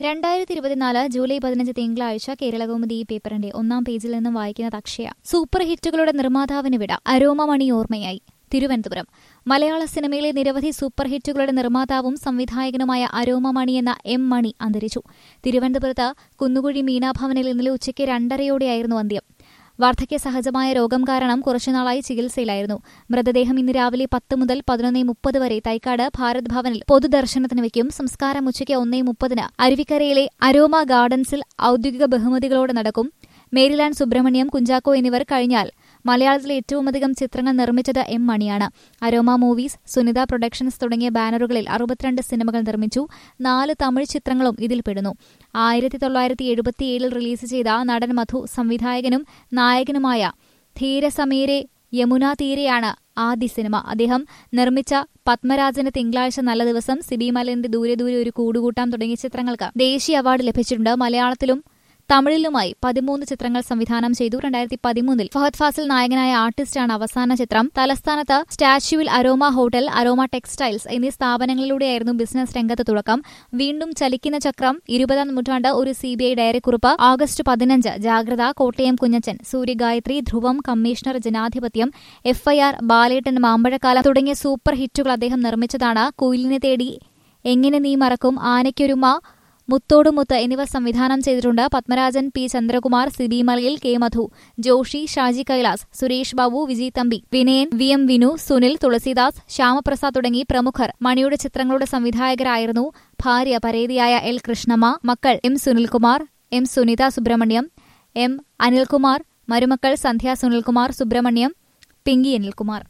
രണ്ടായിരത്തി ഇരുപത്തിനാല് ജൂലൈ പതിനഞ്ച് തിങ്കളാഴ്ച കേരളകൗമുദി ഈ പേപ്പറിന്റെ ഒന്നാം പേജിൽ നിന്നും വായിക്കുന്നത് അക്ഷയ സൂപ്പർ ഹിറ്റുകളുടെ നിർമ്മാതാവിന് വിട അരോമ മണി ഓർമ്മയായി തിരുവനന്തപുരം മലയാള സിനിമയിലെ നിരവധി സൂപ്പർ ഹിറ്റുകളുടെ നിർമ്മാതാവും സംവിധായകനുമായ അരോമ മണി എന്ന എം മണി അന്തരിച്ചു തിരുവനന്തപുരത്ത് കുന്നുകുഴി മീനാഭവനിൽ ഇന്നലെ ഉച്ചയ്ക്ക് രണ്ടരയോടെയായിരുന്നു അന്ത്യം വാർദ്ധക്യ സഹജമായ രോഗം കാരണം കുറച്ചുനാളായി ചികിത്സയിലായിരുന്നു മൃതദേഹം ഇന്ന് രാവിലെ പത്ത് മുതൽ പതിനൊന്നേ മുപ്പത് വരെ തൈക്കാട് ഭാരത് ഭവനിൽ പൊതുദർശനത്തിന് വയ്ക്കും സംസ്കാരം ഉച്ചയ്ക്ക് ഒന്നേ മുപ്പതിന് അരുവിക്കരയിലെ അരോമ ഗാർഡൻസിൽ ഔദ്യോഗിക ബഹുമതികളോടെ നടക്കും മേരിലാൻഡ് സുബ്രഹ്മണ്യം കുഞ്ചാക്കോ എന്നിവർ കഴിഞ്ഞാൽ മലയാളത്തിലെ ഏറ്റവുമധികം ചിത്രങ്ങൾ നിർമ്മിച്ചത് എം മണിയാണ് അരോമ മൂവീസ് സുനിത പ്രൊഡക്ഷൻസ് തുടങ്ങിയ ബാനറുകളിൽ അറുപത്തിരണ്ട് സിനിമകൾ നിർമ്മിച്ചു നാല് തമിഴ് ചിത്രങ്ങളും ഇതിൽപ്പെടുന്നു ആയിരത്തി തൊള്ളായിരത്തി എഴുപത്തിയേഴിൽ റിലീസ് ചെയ്ത നടൻ മധു സംവിധായകനും നായകനുമായ ധീരസമീരെ യമുന തീരെയാണ് ആദ്യ സിനിമ അദ്ദേഹം നിർമ്മിച്ച പത്മരാജന് തിങ്കളാഴ്ച നല്ല ദിവസം സിബി മലന്റെ ദൂരെ ദൂരെ ഒരു കൂടുകൂട്ടാം തുടങ്ങിയ ചിത്രങ്ങൾക്ക് ദേശീയ അവാർഡ് ലഭിച്ചിട്ടുണ്ട് മലയാളത്തിലും തമിഴിലുമായി പതിമൂന്ന് ചിത്രങ്ങൾ സംവിധാനം ചെയ്തു രണ്ടായിരത്തി പതിമൂന്നിൽ ഫഹദ് ഫാസിൽ നായകനായ ആർട്ടിസ്റ്റാണ് അവസാന ചിത്രം തലസ്ഥാനത്ത് സ്റ്റാച്യുവിൽ അരോമ ഹോട്ടൽ അരോമ ടെക്സ്റ്റൈൽസ് എന്നീ സ്ഥാപനങ്ങളിലൂടെയായിരുന്നു ബിസിനസ് രംഗത്ത് തുടക്കം വീണ്ടും ചലിക്കുന്ന ചക്രം ഇരുപതാം നൂറ്റാണ്ട് ഒരു സിബിഐ ഡയറിക്കുറിപ്പ് ആഗസ്റ്റ് പതിനഞ്ച് ജാഗ്രത കോട്ടയം കുഞ്ഞച്ചൻ സൂര്യഗായത്രി ധ്രുവം കമ്മീഷണർ ജനാധിപത്യം എഫ്ഐആർ ബാലേട്ടൻ മാമ്പഴക്കാലം തുടങ്ങിയ സൂപ്പർ ഹിറ്റുകൾ അദ്ദേഹം നിർമ്മിച്ചതാണ് കുയിലിനെ തേടി എങ്ങനെ നീ മറക്കും ആനയ്ക്കൊരുമ മുത്തോടുമുത്ത് എന്നിവ സംവിധാനം ചെയ്തിട്ടുണ്ട് Padmarajan P Chandrakumar Sibi Malayil K Madhu Joshiy Shaji Kailas Suresh Babu Vijay Thampi Vinayan V M Vinu Sunil Thulasidas Shyamaprasad തുടങ്ങി പ്രമുഖർ മണിയുടെ ചിത്രങ്ങളുടെ സംവിധായകരായിരുന്നു ഭാര്യ പരേതിയായ എൽ കൃഷ്ണമ്മ മക്കൾ M Sunilkumar M Sunitha Subramaniam M Anilkumar മരുമക്കൾ സന്ധ്യ സുനിൽകുമാർ സുബ്രഹ്മണ്യം പിങ്കി അനിൽകുമാർ